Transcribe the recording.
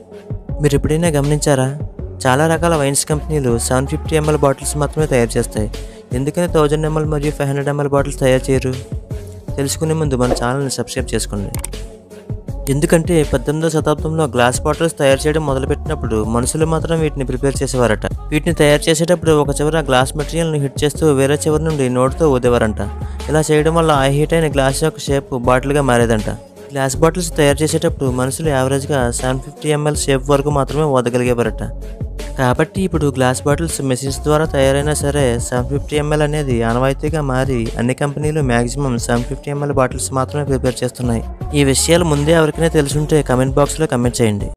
మీరు ఎప్పుడైనా గమనించారా చాలా రకాల వైన్స్ కంపెనీలు సెవెన్ ఫిఫ్టీ ఎంఎల్ బాటిల్స్ మాత్రమే తయారు చేస్తాయి ఎందుకని థౌజండ్ ఎంఎల్ మరియు ఫైవ్ హండ్రెడ్ ఎంఎల్ బాటిల్స్ తయారు చేయరు తెలుసుకునే ముందు మన ఛానల్ని సబ్స్క్రైబ్ చేసుకోండి ఎందుకంటే పద్దెనిమిదవ శతాబ్దంలో గ్లాస్ బాటిల్స్ తయారు చేయడం మొదలుపెట్టినప్పుడు మనుషులు మాత్రం వీటిని ప్రిపేర్ చేసేవారట వీటిని తయారు చేసేటప్పుడు ఒక చివర గ్లాస్ మెటీరియల్ని హిట్ చేస్తూ వేరే చివరి నుండి నోటితో ఊదేవారంట ఇలా చేయడం వల్ల ఆ హీట్ అయిన గ్లాస్ యొక్క షేప్ బాటిల్గా మారేదంట గ్లాస్ బాటిల్స్ తయారు చేసేటప్పుడు మనుషులు యావరేజ్గా సెవెన్ ఫిఫ్టీ ఎంఎల్ షేప్ వరకు మాత్రమే ఊదగలిగేవారట కాబట్టి ఇప్పుడు గ్లాస్ బాటిల్స్ మెషిన్స్ ద్వారా తయారైనా సరే సెవెన్ ఫిఫ్టీ ఎంఎల్ అనేది ఆనవాయితీగా మారి అన్ని కంపెనీలు maximum seven fifty ML bottles మాత్రమే ప్రిపేర్ చేస్తున్నాయి ఈ విషయాలు ముందే ఎవరికైనా తెలుసుంటే కమెంట్ బాక్స్లో కమెంట్ చేయండి